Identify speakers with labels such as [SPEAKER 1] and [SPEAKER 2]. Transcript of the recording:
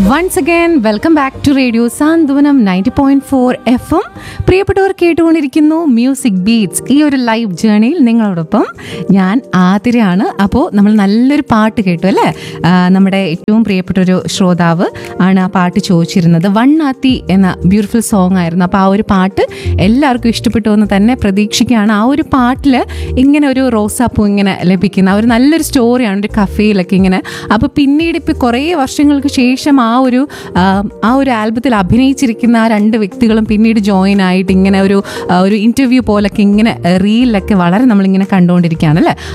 [SPEAKER 1] once again welcome back to radio Santhwanam ninety point four F M പ്രിയപ്പെട്ടവർ കേട്ടുകൊണ്ടിരിക്കുന്നു music beats ഈ ഒരു live ജേണിയിൽ നിങ്ങളോടൊപ്പം ഞാൻ ആതിരയാണ് അപ്പോൾ നമ്മൾ നല്ലൊരു പാട്ട് കേട്ടു അല്ലേ ആ, നമ്മുടെ ഏറ്റവും പ്രിയപ്പെട്ട ഒരു ശ്രോതാവ് ആണ് ആ പാട്ട് ചോദിച്ചിരുന്നത് വൺ ആത്തി എന്ന ബ്യൂട്ടിഫുൾ സോങ് ആയിരുന്നു അപ്പോൾ ആ ഒരു പാട്ട് എല്ലാവർക്കും ഇഷ്ടപ്പെട്ടു എന്ന് തന്നെ പ്രതീക്ഷിക്കുകയാണ് ആ ഒരു പാട്ടിൽ ഇങ്ങനെ ഒരു റോസാപ്പൂ ഇങ്ങനെ ലഭിക്കുന്ന ആ ഒരു നല്ലൊരു സ്റ്റോറിയാണ് ഒരു കഫേയിലൊക്കെ ഇങ്ങനെ അപ്പോൾ പിന്നീട് ഇപ്പോൾ കുറേ വർഷങ്ങൾക്ക് ശേഷം ആ ഒരു ആ, ആ ഒരു ആൽബത്തിൽ അഭിനയിച്ചിരിക്കുന്ന ആ രണ്ട് വ്യക്തികളും പിന്നീട് ജോയിൻ ആയിട്ട് ഇങ്ങനെ ഒരു ആ, ഒരു ഇൻ്റർവ്യൂ പോലൊക്കെ ഇങ്ങനെ റീലിലൊക്കെ വളരെ നമ്മളിങ്ങനെ കണ്ടുകൊണ്ടിരിക്കുകയാണ് അല്ലേ